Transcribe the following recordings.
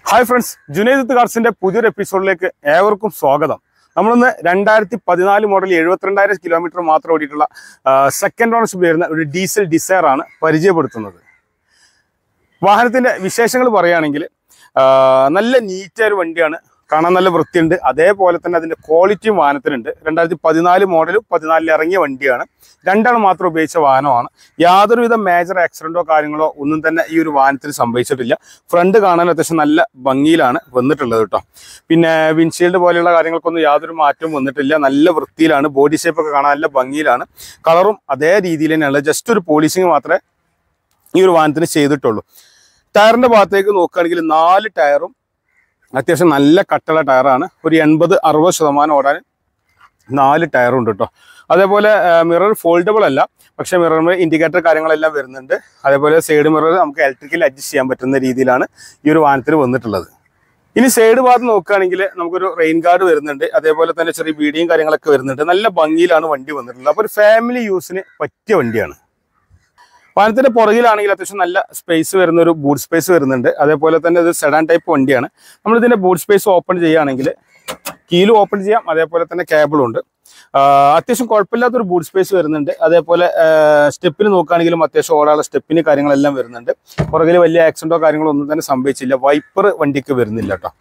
hi friends ജുനൈദത്ത് കാർസിന്റെ പുതിയൊരു എപ്പിസോഡിലേക്ക് ഏവർക്കും സ്വാഗതം നമ്മളിന്ന് രണ്ടായിരത്തി പതിനാല് മോഡൽ എഴുപത്തിരണ്ടായിരം കിലോമീറ്റർ മാത്രം ഓടിയിട്ടുള്ള സെക്കൻഡ് ഓണർഷിപ്പ് വരുന്ന ഒരു ഡീസൽ ഡിസയർ ആണ് പരിചയപ്പെടുത്തുന്നത് വാഹനത്തിന്റെ വിശേഷങ്ങൾ പറയുകയാണെങ്കിൽ ആ, നല്ല നീറ്റായ ഒരു വണ്ടിയാണ് കാണാൻ നല്ല വൃത്തിയുണ്ട് അതേപോലെ തന്നെ അതിന്റെ ക്വാളിറ്റിയും വാഹനത്തിനുണ്ട് രണ്ടായിരത്തി പതിനാല് മോഡലും പതിനാലിൽ ഇറങ്ങിയ വണ്ടിയാണ് രണ്ടാണ് മാത്രം ഉപയോഗിച്ച വാഹനമാണ് യാതൊരുവിധ മേജർ ആക്സിഡന്റോ കാര്യങ്ങളോ ഒന്നും തന്നെ ഈ ഒരു വാഹനത്തിൽ സംഭവിച്ചിട്ടില്ല ഫ്രണ്ട് കാണാൻ അത്യാവശ്യം നല്ല ഭംഗിയിലാണ് വന്നിട്ടുള്ളത് കേട്ടോ പിന്നെ വിൻഷീൽഡ് പോലെയുള്ള കാര്യങ്ങൾക്കൊന്നും യാതൊരു മാറ്റവും വന്നിട്ടില്ല നല്ല വൃത്തിയിലാണ് ബോഡി ഷേപ്പ് ഒക്കെ കാണാൻ നല്ല ഭംഗിയിലാണ് കളറും അതേ രീതിയിൽ തന്നെയാണ് ജസ്റ്റ് ഒരു പോളിഷിങ് മാത്രമേ ഈ ഒരു വാഹനത്തിന് ചെയ്തിട്ടുള്ളൂ ടയറിന്റെ ഭാഗത്തേക്ക് നോക്കുകയാണെങ്കിൽ നാല് ടയറും അത്യാവശ്യം നല്ല കട്ടുള്ള ടയറാണ് ഒരു എൺപത് അറുപത് ശതമാനം ഓടാൻ നാല് ടയറും ഉണ്ട് കേട്ടോ അതേപോലെ മിറർ ഫോൾഡബിൾ അല്ല പക്ഷെ മിററിന് ഇൻഡിക്കേറ്റർ കാര്യങ്ങളെല്ലാം വരുന്നുണ്ട് അതേപോലെ സൈഡ് മിറർ നമുക്ക് ഇലക്ട്രിക്കൽ അഡ്ജസ്റ്റ് ചെയ്യാൻ പറ്റുന്ന രീതിയിലാണ് ഈ ഒരു വാഹനത്തിൽ വന്നിട്ടുള്ളത് ഇനി സൈഡ് ഭാഗത്ത് നോക്കുകയാണെങ്കിൽ നമുക്കൊരു റെയിൻ ഗാർഡ് വരുന്നുണ്ട് അതേപോലെ തന്നെ ചെറിയ ബീഡിയും കാര്യങ്ങളൊക്കെ വരുന്നുണ്ട് നല്ല ഭംഗിയിലാണ് വണ്ടി വന്നിട്ടുള്ളത് അപ്പോൾ ഒരു ഫാമിലി യൂസിന് പറ്റിയ വണ്ടിയാണ് വാഹനത്തിന്റെ പുറകിലാണെങ്കിൽ അത്യാവശ്യം നല്ല സ്പേസ് വരുന്ന ഒരു ബൂട്ട് സ്പേസ് വരുന്നുണ്ട് അതേപോലെ തന്നെ ഇത് സെഡാൻ ടൈപ്പ് വണ്ടിയാണ് നമ്മൾ ഇതിന്റെ ബൂട്ട് സ്പേസ് ഓപ്പൺ ചെയ്യുകയാണെങ്കിൽ കീലും ഓപ്പൺ ചെയ്യാം അതേപോലെ തന്നെ കേബിളും ഉണ്ട് ആ, അത്യാവശ്യം കുഴപ്പമില്ലാത്തൊരു ബൂട്ട് സ്പേസ് വരുന്നുണ്ട് അതേപോലെ സ്റ്റെപ്പിന് നോക്കുകയാണെങ്കിലും അത്യാവശ്യം ഓടാനുള്ള സ്റ്റെപ്പിന് കാര്യങ്ങളെല്ലാം വരുന്നുണ്ട് പുറകിൽ വലിയ ആക്സിഡന്റോ കാര്യങ്ങളോ ഒന്നും തന്നെ സംഭവിച്ചില്ല വൈപ്പർ വണ്ടിക്ക് വരുന്നില്ല കേട്ടോ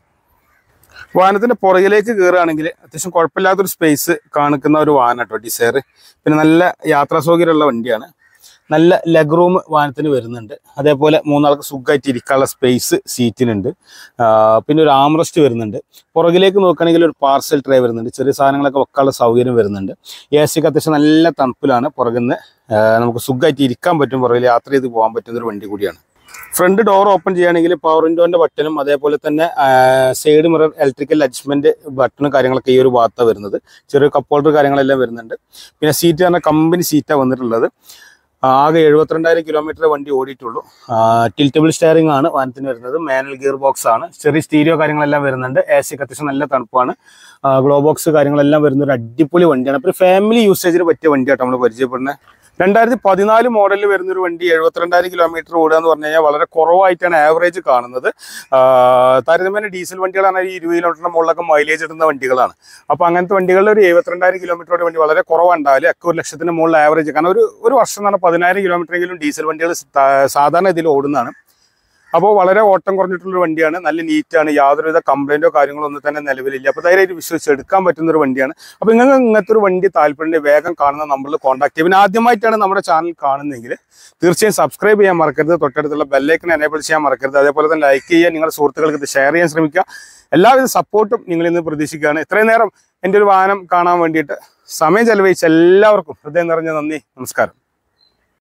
വാഹനത്തിന്റെ പുറകിലേക്ക് കയറുകയാണെങ്കിൽ അത്യാവശ്യം കുഴപ്പമില്ലാത്തൊരു സ്പേസ് കാണിക്കുന്ന ഒരു വാഹനം കേട്ടോ ഡിസയർ പിന്നെ നല്ല യാത്രാ സൗകര്യമുള്ള വണ്ടിയാണ് നല്ല ലെഗ് റൂം വാഹനത്തിന് വരുന്നുണ്ട് അതേപോലെ മൂന്നാൾക്ക് സുഖമായിട്ട് ഇരിക്കാനുള്ള സ്പേസ് സീറ്റിനുണ്ട് ആ, പിന്നെ ഒരു ആംറസ്റ്റ് വരുന്നുണ്ട് പുറകിലേക്ക് നോക്കുകയാണെങ്കിൽ ഒരു പാർസൽ ട്രേ വരുന്നുണ്ട് ചെറിയ സാധനങ്ങളൊക്കെ വെക്കാനുള്ള സൗകര്യം വരുന്നുണ്ട് എ സിക്ക് അത്യാവശ്യം നല്ല തണുപ്പിലാണ് പുറകിൽ നിന്ന് നമുക്ക് സുഖമായിട്ട് ഇരിക്കാൻ പറ്റും പുറകിൽ യാത്ര ചെയ്ത് പോകാൻ പറ്റുന്ന ഒരു വണ്ടി കൂടിയാണ് ഫ്രണ്ട് ഡോർ ഓപ്പൺ ചെയ്യുകയാണെങ്കിൽ പവർ വിൻഡോന്റെ ബട്ടണും അതേപോലെ തന്നെ സൈഡ് മിറർ ഇലക്ട്രിക്കൽ അഡ്ജസ്റ്റ്മെന്റ് ബട്ടണും കാര്യങ്ങളൊക്കെ ഈ ഒരു ഭാഗത്താണ് വരുന്നത് ചെറിയ കപ്പ് ഹോൾഡർ കാര്യങ്ങളെല്ലാം വരുന്നുണ്ട് പിന്നെ സീറ്റ് പറഞ്ഞാൽ കമ്പനി സീറ്റാണ് വന്നിട്ടുള്ളത് ആകെ എഴുപത്തിരണ്ടായിരം കിലോമീറ്റർ വണ്ടി ഓടിയിട്ടുള്ളൂ ടിൽറ്റബിൾ സ്റ്റിയറിംഗ് ആണ് വാഹനത്തിന് വരുന്നത് മാനുവൽ ഗിയർ ബോക്സ് ആണ് ചെറിയ സ്റ്റീരിയോ കാര്യങ്ങളെല്ലാം വരുന്നുണ്ട് എ സിക്ക് അത്യാവശ്യം നല്ല തണുപ്പാണ് ഗ്ലോ ബോക്സ് കാര്യങ്ങളെല്ലാം വരുന്ന ഒരു അടിപൊളി വണ്ടിയാണ് അപ്പോൾ ഫാമിലി യൂസേജിന് പറ്റിയ വണ്ടിയാട്ടോ നമ്മൾ പരിചയപ്പെടുന്നത് രണ്ടായിരത്തി പതിനാല് മോഡലിൽ വരുന്ന ഒരു വണ്ടി എഴുപത്തിരണ്ടായിരം കിലോമീറ്റർ ഓടുക എന്ന് പറഞ്ഞു കഴിഞ്ഞാൽ വളരെ കുറവായിട്ടാണ് ആവറേജ് കാണുന്നത് ആ, താരതമ്യേന ഡീസൽ വണ്ടികളാണ് ഈ ഇരുപത് കിലോമീറ്ററിന് മുകളിലൊക്കെ മൈലേജ് ഇടുന്ന വണ്ടികളാണ് അപ്പോൾ അങ്ങനത്തെ വണ്ടികളിൽ ഒരു എഴുപത്തിരണ്ടായിരം കിലോമീറ്റർ വണ്ടി വളരെ കുറവുണ്ടാവില്ല ഒക്കെ ഒരു ലക്ഷത്തിന് മുകളിൽ ആവറേജ് കാരണം ഒരു ഒരു വർഷം എന്ന് പറഞ്ഞാൽ പതിനായിരം കിലോമീറ്ററെങ്കിലും ഡീസൽ വണ്ടികൾ സാധാരണ ഇതിൽ ഓടുന്നതാണ് അപ്പോൾ വളരെ ഓട്ടം കുറഞ്ഞിട്ടുള്ള വണ്ടിയാണ് നല്ല നീറ്റാണ് യാതൊരുവിധ കംപ്ലൈൻറ്റോ കാര്യങ്ങളോ ഒന്നും തന്നെ നിലവിലില്ല അപ്പോൾ ധൈര്യമായിട്ട് വിശ്വസിച്ച് എടുക്കാൻ പറ്റുന്ന ഒരു വണ്ടിയാണ് അപ്പോൾ നിങ്ങൾക്ക് ഇങ്ങനത്തെ ഒരു വണ്ടി താല്പര്യം വേഗം കാണുന്ന നമ്മളിൽ കോൺടാക്ട് ചെയ്യും പിന്നെ ആദ്യമായിട്ടാണ് നമ്മുടെ ചാനൽ കാണുന്നതെങ്കിൽ തീർച്ചയായും സബ്സ്ക്രൈബ് ചെയ്യാൻ മറക്കരുത് തൊട്ടടുത്തുള്ള ബെല്ലൈക്കൻ എനേബിൾ ചെയ്യാൻ മറക്കരുത് അതേപോലെ തന്നെ ലൈക്ക് ചെയ്യുക നിങ്ങളുടെ സുഹൃത്തുക്കൾക്ക് ഇത് ഷെയർ ചെയ്യാൻ ശ്രമിക്കുക എല്ലാവിധ സപ്പോർട്ടും നിങ്ങളിൽ നിന്ന് പ്രതീക്ഷിക്കുകയാണ് ഇത്രയും നേരം എൻ്റെ ഒരു വാഹനം കാണാൻ വേണ്ടിയിട്ട് സമയം ചെലവഴിച്ച എല്ലാവർക്കും ഹൃദയം നിറഞ്ഞ നന്ദി നമസ്കാരം